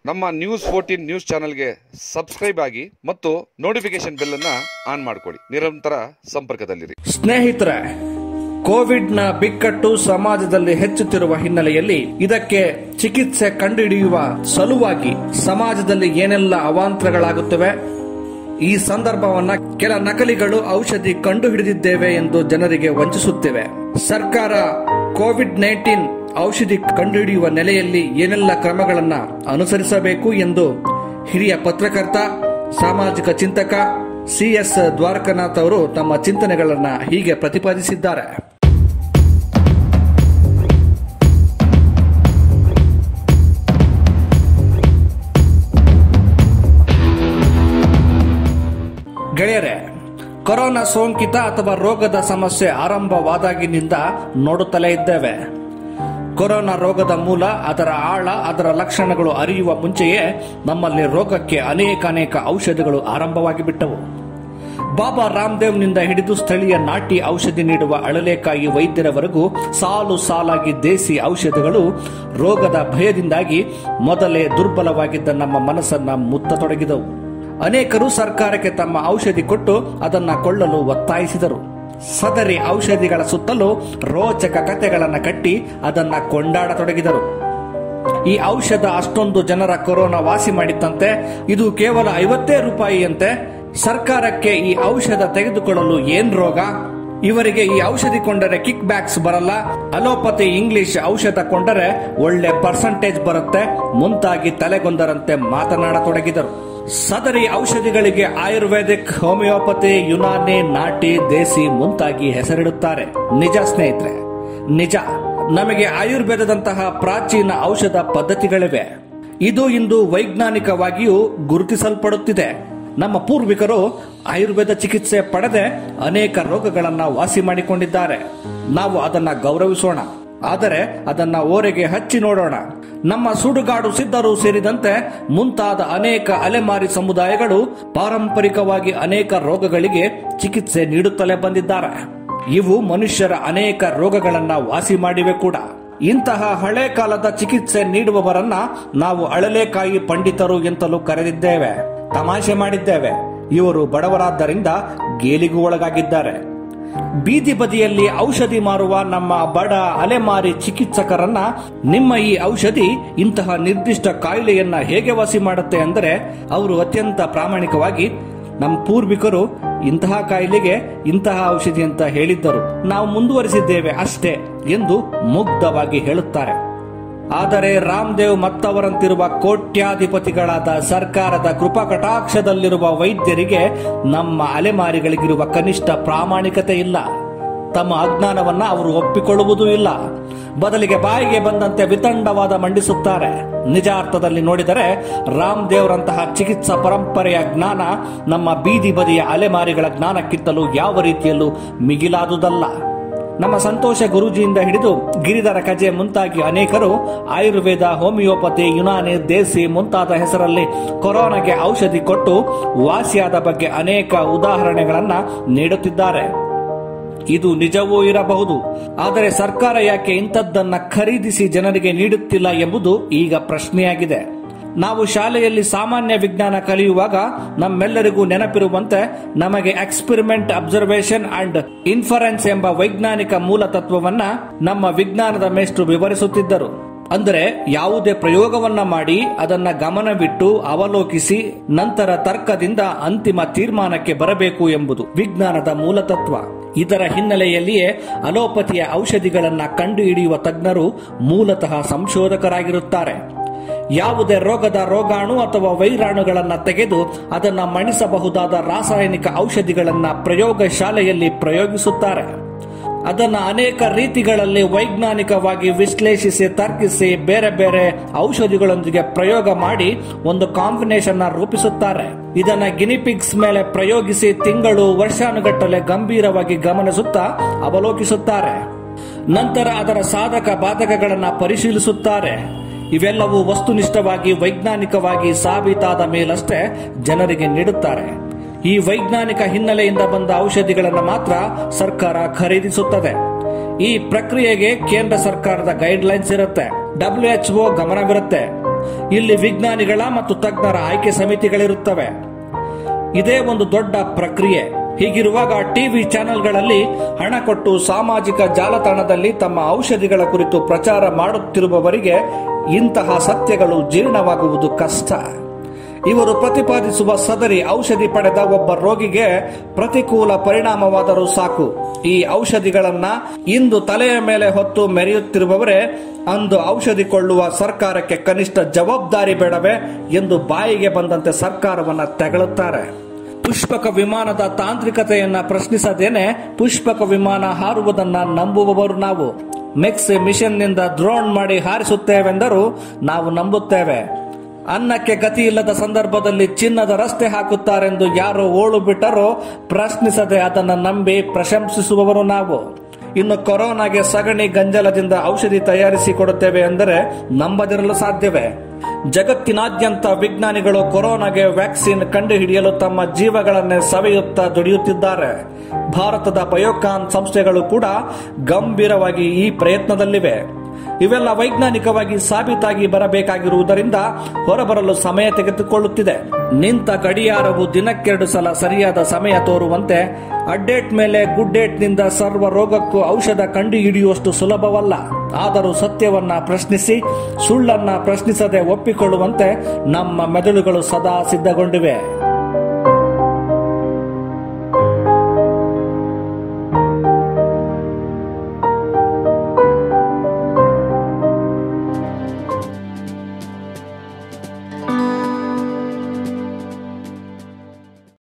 ನಮ್ಮ news fourteen news ಚಾನೆಲ್ಗೆ subscribe ಆಗಿ ಮತ್ತು ನೋಟಿಫಿಕೇಶನ್ ಬೆಲ್ ಅನ್ನ ಆನ್ ಮಾಡ್ಕೊಳ್ಳಿ ನಿರಂತರ ಸಂಪರ್ಕದಲ್ಲಿರಿ ಸ್ನೇಹಿತರೆ ಕೋವಿಡ್ನ ಬಿಕ್ಕಟ್ಟು ಸಮಾಜದಲ್ಲಿ ಹೆಚ್ಚುತ್ತಿರುವ ಹಿನ್ನೆಲೆಯಲ್ಲಿ ಇದಕ್ಕೆ ಚಿಕಿತ್ಸೆ ಕಂಡುಹಿಡಿಯುವ ಸಲುವಾಗಿ ಸಮಾಜದಲ್ಲಿ ಏನೆಲ್ಲ ಅವಾಂತರಗಳಾಗುತ್ತವೆ ಈ ಸಂದರ್ಭವನ್ನ ಕೆಲ ನಕಲಿಗಳು ಔಷಧಿ ಕಂಡುಹಿಡಿದಿದ್ದೇವೆ ಎಂದು ಜನರಿಗೆ ವಂಚಿಸುತ್ತಿವೆ ಸರ್ಕಾರ ಕೋವಿಡ್ ನೈನ್ಟೀನ್ ಔಷಧಿ ಕಂಡುಹಿಡಿಯುವ ನೆಲೆಯಲ್ಲಿ ಏನೆಲ್ಲ ಕ್ರಮಗಳನ್ನ ಅನುಸರಿಸಬೇಕು ಎಂದು ಹಿರಿಯ ಪತ್ರಕರ್ತ ಸಾಮಾಜಿಕ ಚಿಂತಕ ಸಿಎಸ್ ದ್ವಾರಕನಾಥ್ ಅವರು ತಮ್ಮ ಚಿಂತನೆಗಳನ್ನ ಹೀಗೆ ಪ್ರತಿಪಾದಿಸಿದ್ದಾರೆ ಗೆಳೆಯರೆ ಕೊರೋನಾ ಸೋಂಕಿತ ಅಥವಾ ರೋಗದ ಸಮಸ್ಯೆ ಆರಂಭವಾದಾಗಿನಿಂದ ನೋಡುತ್ತಲೇ ಇದ್ದೇವೆ ಕೊರೋನಾ ರೋಗದ ಮೂಲ ಅದರ ಆಳ ಅದರ ಲಕ್ಷಣಗಳು ಅರಿಯುವ ಮುಂಚೆಯೇ ನಮ್ಮಲ್ಲಿ ರೋಗಕ್ಕೆ ಅನೇಕ ಅನೇಕ ಔಷಧಿಗಳು ಆರಂಭವಾಗಿ ಬಿಟ್ಟವು ಬಾಬಾ ರಾಮದೇವ್ನಿಂದ ಹಿಡಿದು ಸ್ಥಳೀಯ ನಾಟಿ ಔಷಧಿ ನೀಡುವ ಅಳಲೆಕಾಯಿ ವೈದ್ಯರವರೆಗೂ ಸಾಲು ಸಾಲಾಗಿ ದೇಸಿ ಔಷಧಿಗಳು ರೋಗದ ಭಯದಿಂದಾಗಿ ಮೊದಲೇ ದುರ್ಬಲವಾಗಿದ್ದ ನಮ್ಮ ಮನಸ್ಸನ್ನ ಮುತ್ತತೊಡಗಿದವು ಅನೇಕರು ಸರ್ಕಾರಕ್ಕೆ ತಮ್ಮ ಔಷಧಿ ಕೊಟ್ಟು ಅದನ್ನ ಕೊಳ್ಳಲು ಒತ್ತಾಯಿಸಿದರು ಸದರಿ ಔಷಧಿಗಳ ಸುತ್ತಲೂ ರೋಚಕ ಕಥೆಗಳನ್ನು ಕಟ್ಟಿ ಅದನ್ನ ಕೊಂಡಾಡತೊಡಗಿದರು ಈ ಔಷಧ ಅಷ್ಟೊಂದು ಜನರ ಕೊರೋನಾ ವಾಸಿ ಮಾಡಿತ್ತಂತೆ ಇದು ಕೇವಲ ಐವತ್ತೇ ರೂಪಾಯಿಯಂತೆ ಸರ್ಕಾರಕ್ಕೆ ಈ ಔಷಧ ತೆಗೆದುಕೊಳ್ಳಲು ಏನ್ ರೋಗ ಇವರಿಗೆ ಈ ಔಷಧಿ ಕೊಂಡರೆ ಕಿಕ್ ಬ್ಯಾಕ್ಸ್ ಬರಲ್ಲ ಅಲೋಪತಿ ಇಂಗ್ಲಿಷ್ ಔಷಧ ಕೊಂಡರೆ ಒಳ್ಳೆ ಪರ್ಸೆಂಟೇಜ್ ಬರುತ್ತೆ ಮುಂತಾಗಿ ತಲೆಗೊಂದರಂತೆ ಮಾತನಾಡತೊಡಗಿದರು ಸದರಿ ಔಷಧಿಗಳಿಗೆ ಆಯುರ್ವೇದಿಕ್ ಹೋಮಿಯೋಪತಿ ಯುನಾನಿ ನಾಟಿ ದೇಸಿ ಮುಂತಾಗಿ ಹೆಸರಿಡುತ್ತಾರೆ ನಿಜ ಸ್ನೇಹಿತರೆ ನಿಜ ನಮಗೆ ಆಯುರ್ವೇದದಂತಹ ಪ್ರಾಚೀನ ಔಷಧ ಪದ್ಧತಿಗಳಿವೆ ಇದು ಇಂದು ವೈಜ್ಞಾನಿಕವಾಗಿಯೂ ಗುರುತಿಸಲ್ಪಡುತ್ತಿದೆ ನಮ್ಮ ಪೂರ್ವಿಕರು ಆಯುರ್ವೇದ ಚಿಕಿತ್ಸೆ ಪಡೆದೆ ಅನೇಕ ರೋಗಗಳನ್ನ ವಾಸಿ ಮಾಡಿಕೊಂಡಿದ್ದಾರೆ ನಾವು ಅದನ್ನ ಗೌರವಿಸೋಣ ಆದರೆ ಅದನ್ನ ಓರೆಗೆ ಹಚ್ಚಿ ನೋಡೋಣ ನಮ್ಮ ಸುಡುಗಾಡು ಸಿದ್ಧರು ಸೇರಿದಂತೆ ಮುಂತಾದ ಅನೇಕ ಅಲೆಮಾರಿ ಸಮುದಾಯಗಳು ಪಾರಂಪರಿಕವಾಗಿ ಅನೇಕ ರೋಗಗಳಿಗೆ ಚಿಕಿತ್ಸೆ ನೀಡುತ್ತಲೇ ಬಂದಿದ್ದಾರೆ ಇವು ಮನುಷ್ಯರ ಅನೇಕ ರೋಗಗಳನ್ನ ವಾಸಿ ಮಾಡಿವೆ ಕೂಡ ಇಂತಹ ಹಳೆ ಕಾಲದ ಚಿಕಿತ್ಸೆ ನೀಡುವವರನ್ನ ನಾವು ಅಳಲೆಕಾಯಿ ಪಂಡಿತರು ಎಂತಲೂ ಕರೆದಿದ್ದೇವೆ ತಮಾಷೆ ಮಾಡಿದ್ದೇವೆ ಇವರು ಬಡವರಾದ್ದರಿಂದ ಗೇಲಿಗೂ ಒಳಗಾಗಿದ್ದಾರೆ ಬೀದಿ ಬದಿಯಲ್ಲಿ ಔಷಧಿ ಮಾರುವ ನಮ್ಮ ಬಡ ಅಲೆಮಾರಿ ಚಿಕಿತ್ಸಕರನ್ನ ನಿಮ್ಮ ಈ ಔಷಧಿ ಇಂತಹ ನಿರ್ದಿಷ್ಟ ಕಾಯಿಲೆಯನ್ನ ಹೇಗೆ ವಾಸಿ ಮಾಡುತ್ತೆ ಅಂದರೆ ಅವರು ಅತ್ಯಂತ ಪ್ರಾಮಾಣಿಕವಾಗಿ ನಮ್ಮ ಪೂರ್ವಿಕರು ಇಂತಹ ಕಾಯಿಲೆಗೆ ಇಂತಹ ಔಷಧಿ ಅಂತ ಹೇಳಿದ್ದರು ನಾವು ಮುಂದುವರಿಸಿದ್ದೇವೆ ಅಷ್ಟೇ ಎಂದು ಮುಗ್ಧವಾಗಿ ಹೇಳುತ್ತಾರೆ ಆದರೆ ರಾಮದೇವ್ ಮತ್ತವರಂತಿರುವ ಕೋಟ್ಯಾಧಿಪತಿಗಳಾದ ಸರ್ಕಾರದ ಕೃಪಾ ಕಟಾಕ್ಷದಲ್ಲಿರುವ ವೈದ್ಯರಿಗೆ ನಮ್ಮ ಅಲೆಮಾರಿಗಳಿಗಿರುವ ಕನಿಷ್ಠ ಪ್ರಾಮಾಣಿಕತೆ ಇಲ್ಲ ತಮ್ಮ ಅಜ್ಞಾನವನ್ನ ಅವರು ಒಪ್ಪಿಕೊಳ್ಳುವುದೂ ಇಲ್ಲ ಬದಲಿಗೆ ಬಾಯಿಗೆ ಬಂದಂತೆ ವಿತಂಡವಾದ ಮಂಡಿಸುತ್ತಾರೆ ನಿಜ ಅರ್ಥದಲ್ಲಿ ನೋಡಿದರೆ ರಾಮ್ ದೇವರಂತಹ ಚಿಕಿತ್ಸಾ ಪರಂಪರೆಯ ಜ್ಞಾನ ನಮ್ಮ ಬೀದಿ ಬದಿಯ ಅಲೆಮಾರಿಗಳ ಜ್ಞಾನಕ್ಕಿಂತಲೂ ಯಾವ ರೀತಿಯಲ್ಲೂ ಮಿಗಿಲಾದುದಲ್ಲ ನಮ್ಮ ಸಂತೋಷ ಗುರೂಜಿಯಿಂದ ಹಿಡಿದು ಗಿರಿಧರ ಕಜೆ ಮುಂತಾಗಿ ಅನೇಕರು ಆಯುರ್ವೇದ ಹೋಮಿಯೋಪತಿ ಯುನಾನಿ ದೇಸಿ ಮುಂತಾದ ಹೆಸರಲ್ಲಿ ಕೊರೋನಾಗೆ ಔಷಧಿ ಕೊಟ್ಟು ವಾಸಿಯಾದ ಬಗ್ಗೆ ಅನೇಕ ಉದಾಹರಣೆಗಳನ್ನ ನೀಡುತ್ತಿದ್ದಾರೆ ಇದು ನಿಜವೂ ಇರಬಹುದು ಆದರೆ ಸರ್ಕಾರ ಯಾಕೆ ಇಂಥದ್ದನ್ನ ಖರೀದಿಸಿ ಜನರಿಗೆ ನೀಡುತ್ತಿಲ್ಲ ಎಂಬುದು ಈಗ ಪ್ರಶ್ನೆಯಾಗಿದೆ ನಾವು ಶಾಲೆಯಲ್ಲಿ ಸಾಮಾನ್ಯ ವಿಜ್ಞಾನ ಕಲಿಯುವಾಗ ನಮ್ಮೆಲ್ಲರಿಗೂ ನೆನಪಿರುವಂತೆ ನಮಗೆ ಎಕ್ಸ್ಪೆರಿಮೆಂಟ್ ಅಬ್ಸರ್ವೇಷನ್ ಅಂಡ್ ಇನ್ಫರೆನ್ಸ್ ಎಂಬ ವೈಜ್ಞಾನಿಕ ಮೂಲ ತತ್ವವನ್ನ ನಮ್ಮ ವಿಜ್ಞಾನದ ಮೇಷ್ಟ್ರು ವಿವರಿಸುತ್ತಿದ್ದರು ಅಂದರೆ ಯಾವುದೇ ಪ್ರಯೋಗವನ್ನ ಮಾಡಿ ಅದನ್ನ ಗಮನವಿಟ್ಟು ಅವಲೋಕಿಸಿ ನಂತರ ತರ್ಕದಿಂದ ಅಂತಿಮ ತೀರ್ಮಾನಕ್ಕೆ ಬರಬೇಕು ಎಂಬುದು ವಿಜ್ಞಾನದ ಮೂಲತತ್ವ ಇದರ ಹಿನ್ನೆಲೆಯಲ್ಲಿಯೇ ಅಲೋಪತಿಯ ಔಷಧಿಗಳನ್ನ ಕಂಡುಹಿಡಿಯುವ ತಜ್ಞರು ಮೂಲತಃ ಸಂಶೋಧಕರಾಗಿರುತ್ತಾರೆ ಯಾವುದೇ ರೋಗದ ರೋಗಾಣು ಅಥವಾ ವೈರಾಣುಗಳನ್ನ ತೆಗೆದು ಅದನ್ನ ಮಣಿಸಬಹುದಾದ ರಾಸಾಯನಿಕ ಔಷಧಿಗಳನ್ನ ಪ್ರಯೋಗ ಶಾಲೆಯಲ್ಲಿ ಪ್ರಯೋಗಿಸುತ್ತಾರೆ ಅದನ್ನ ಅನೇಕ ರೀತಿಗಳಲ್ಲಿ ವೈಜ್ಞಾನಿಕವಾಗಿ ವಿಶ್ಲೇಷಿಸಿ ತರ್ಕಿಸಿ ಬೇರೆ ಬೇರೆ ಔಷಧಿಗಳೊಂದಿಗೆ ಪ್ರಯೋಗ ಮಾಡಿ ಒಂದು ಕಾಂಬಿನೇಷನ್ ರೂಪಿಸುತ್ತಾರೆ ಇದನ್ನ ಗಿನಿಪಿಗ್ಸ್ ಮೇಲೆ ಪ್ರಯೋಗಿಸಿ ತಿಂಗಳು ವರ್ಷಾನುಗಟ್ಟಲೆ ಗಂಭೀರವಾಗಿ ಗಮನಿಸುತ್ತಾ ಅವಲೋಕಿಸುತ್ತಾರೆ ನಂತರ ಅದರ ಸಾಧಕ ಬಾಧಕಗಳನ್ನ ಪರಿಶೀಲಿಸುತ್ತಾರೆ ಇವೆಲ್ಲವೂ ವಸ್ತುನಿಷ್ಠವಾಗಿ ವೈಜ್ಞಾನಿಕವಾಗಿ ಸಾಬೀತಾದ ಮೇಲಷ್ಟೇ ಜನರಿಗೆ ನೀಡುತ್ತಾರೆ ಈ ವೈಜ್ಞಾನಿಕ ಹಿನ್ನೆಲೆಯಿಂದ ಬಂದ ಔಷಧಿಗಳನ್ನು ಮಾತ್ರ ಸರ್ಕಾರ ಖರೀದಿಸುತ್ತದೆ ಈ ಪ್ರಕ್ರಿಯೆಗೆ ಕೇಂದ್ರ ಸರ್ಕಾರದ ಗೈಡ್ ಲೈನ್ಸ್ ಇರುತ್ತೆ ಡಬ್ಲ್ಯೂಎಚ್ಒ ಗಮನವಿರುತ್ತೆ ಇಲ್ಲಿ ವಿಜ್ಞಾನಿಗಳ ಮತ್ತು ತಜ್ಞರ ಆಯ್ಕೆ ಸಮಿತಿಗಳಿರುತ್ತವೆ ಇದೇ ಒಂದು ದೊಡ್ಡ ಪ್ರಕ್ರಿಯೆ ಹೀಗಿರುವಾಗ ಟಿವಿ ಚಾನೆಲ್ಗಳಲ್ಲಿ ಹಣ ಕೊಟ್ಟು ಸಾಮಾಜಿಕ ಜಾಲತಾಣದಲ್ಲಿ ತಮ್ಮ ಔಷಧಿಗಳ ಕುರಿತು ಪ್ರಚಾರ ಮಾಡುತ್ತಿರುವವರಿಗೆ ಇಂತಹ ಸತ್ಯಗಳು ಜೀರ್ಣವಾಗುವುದು ಕಷ್ಟ ಇವರು ಪ್ರತಿಪಾದಿಸುವ ಸದರಿ ಔಷಧಿ ಪಡೆದ ಒಬ್ಬ ರೋಗಿಗೆ ಪ್ರತಿಕೂಲ ಪರಿಣಾಮವಾದರೂ ಸಾಕು ಈ ಔಷಧಿಗಳನ್ನ ಇಂದು ತಲೆಯ ಮೇಲೆ ಹೊತ್ತು ಮೆರೆಯುತ್ತಿರುವವರೇ ಅಂದು ಔಷಧಿ ಕೊಳ್ಳುವ ಸರ್ಕಾರಕ್ಕೆ ಕನಿಷ್ಠ ಜವಾಬ್ದಾರಿ ಬೇಡವೇ ಎಂದು ಬಾಯಿಗೆ ಬಂದಂತೆ ಸರ್ಕಾರವನ್ನ ತೆಗಳುತ್ತಾರೆ ಪುಷ್ಪಕ ವಿಮಾನದ ತಾಂತ್ರಿಕತೆಯನ್ನ ಪ್ರಶ್ನಿಸದೇನೆ ಪುಷ್ಪಕ ವಿಮಾನ ಹಾರುವುದನ್ನ ನಂಬುವವರು ನಾವು ಮೆಕ್ಸ್ ಮಿಷನ್ನಿಂದ ಡ್ರೋನ್ ಮಾಡಿ ಹಾರಿಸುತ್ತೇವೆಂದರೂ ನಾವು ನಂಬುತ್ತೇವೆ ಅನ್ನಕ್ಕೆ ಗತಿ ಇಲ್ಲದ ಸಂದರ್ಭದಲ್ಲಿ ಚಿನ್ನದ ರಸ್ತೆ ಹಾಕುತ್ತಾರೆಂದು ಯಾರೋ ಓಳು ಬಿಟ್ಟರೋ ಪ್ರಶ್ನಿಸದೆ ಅದನ್ನು ನಂಬಿ ಪ್ರಶಂಸಿಸುವವರು ನಾವು ಇನ್ನು ಕೊರೋನಾಗೆ ಸಗಣಿ ಗಂಜಲದಿಂದ ಔಷಧಿ ತಯಾರಿಸಿ ಕೊಡುತ್ತೇವೆ ಎಂದರೆ ನಂಬದಿರಲು ಸಾಧ್ಯವೇ ಜಗತ್ತಿನಾದ್ಯಂತ ವಿಜ್ಞಾನಿಗಳು ಕೊರೋನಾಗೆ ವ್ಯಾಕ್ಸಿನ್ ಕಂಡುಹಿಡಿಯಲು ತಮ್ಮ ಜೀವಗಳನ್ನೇ ಸವೆಯುತ್ತಾ ದುಡಿಯುತ್ತಿದ್ದಾರೆ ಭಾರತದ ಬಯೋಕಾನ್ ಸಂಸ್ಥೆಗಳು ಕೂಡ ಗಂಭೀರವಾಗಿ ಈ ಪ್ರಯತ್ನದಲ್ಲಿವೆ ಇವೆಲ್ಲ ವೈಜ್ಞಾನಿಕವಾಗಿ ಸಾಬೀತಾಗಿ ಬರಬೇಕಾಗಿರುವುದರಿಂದ ಹೊರಬರಲು ಸಮಯ ತೆಗೆದುಕೊಳ್ಳುತ್ತಿದೆ ನಿಂತ ಗಡಿಯಾರವು ದಿನಕ್ಕೆರಡು ಸಲ ಸರಿಯಾದ ಸಮಯ ತೋರುವಂತೆ ಅಡ್ಡೇಟ್ ಮೇಲೆ ಗುಡ್ಡೇಟ್ನಿಂದ ಸರ್ವ ರೋಗಕ್ಕೂ ಔಷಧ ಕಂಡುಹಿಡಿಯುವಷ್ಟು ಸುಲಭವಲ್ಲ ಆದರೂ ಸತ್ಯವನ್ನ ಪ್ರಶ್ನಿಸಿ ಸುಳ್ಳನ್ನ ಪ್ರಶ್ನಿಸದೆ ಒಪ್ಪಿಕೊಳ್ಳುವಂತೆ ನಮ್ಮ ಮೆದುಳುಗಳು ಸದಾ ಸಿದ್ಧಗೊಂಡಿವೆ